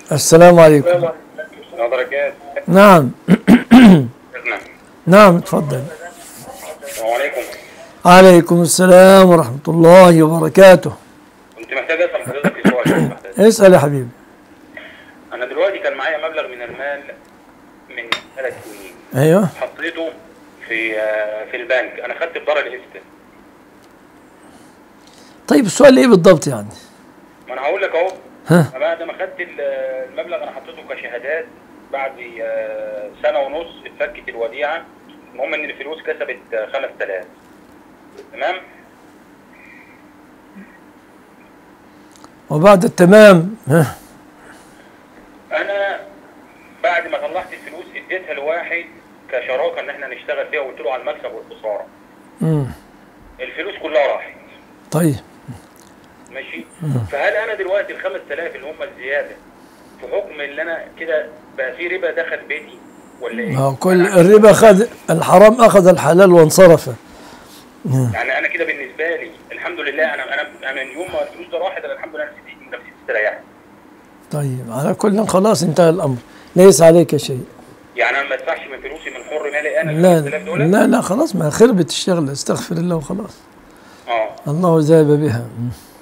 السلام عليكم درجات نعم نعم نعم تفضل السلام عليكم عليكم السلام ورحمة الله وبركاته كنت محتاج اسال حضرتك في سؤال محتاج. اسأل يا حبيبي انا دلوقتي كان معايا مبلغ من المال من ثلاث سنين ايوه حطيته في آه، في البنك انا خدت بدار القسط طيب السؤال ايه بالضبط يعني ما انا هقول لك اهو ها بعد ما خدت ال- المبلغ انا حطيته كشهادات بعد آه، سنه ونص اتفكت الوديعه المهم ان الفلوس كسبت آه، 5000 تمام وبعد التمام ها انا بعد ما طلعت الفلوس اديتها لواحد كشراكه ان احنا نشتغل فيها وقلت له على المكسب والخساره مم. الفلوس كلها راحت طيب ماشي فهل انا دلوقتي ال 5000 اللي هم الزياده في حكم ان انا كده بقى في ربا دخل بيتي ولا ايه؟ ما هو كل الربا خد الحرام اخذ الحلال وانصرف يعني انا كده بالنسبه لي الحمد لله انا انا انا من يوم ما الفلوس ده راحت انا الحمد لله نفسيتي نفسيتي استريحت طيب على كل خلاص انتهى الامر ليس عليك شيء يعني انا ما ادفعش من فلوسي من حر مالي انا ال لا 5000 دول لا لا خلاص ما خربت الشغله استغفر الله وخلاص اه الله ذهب بها مم.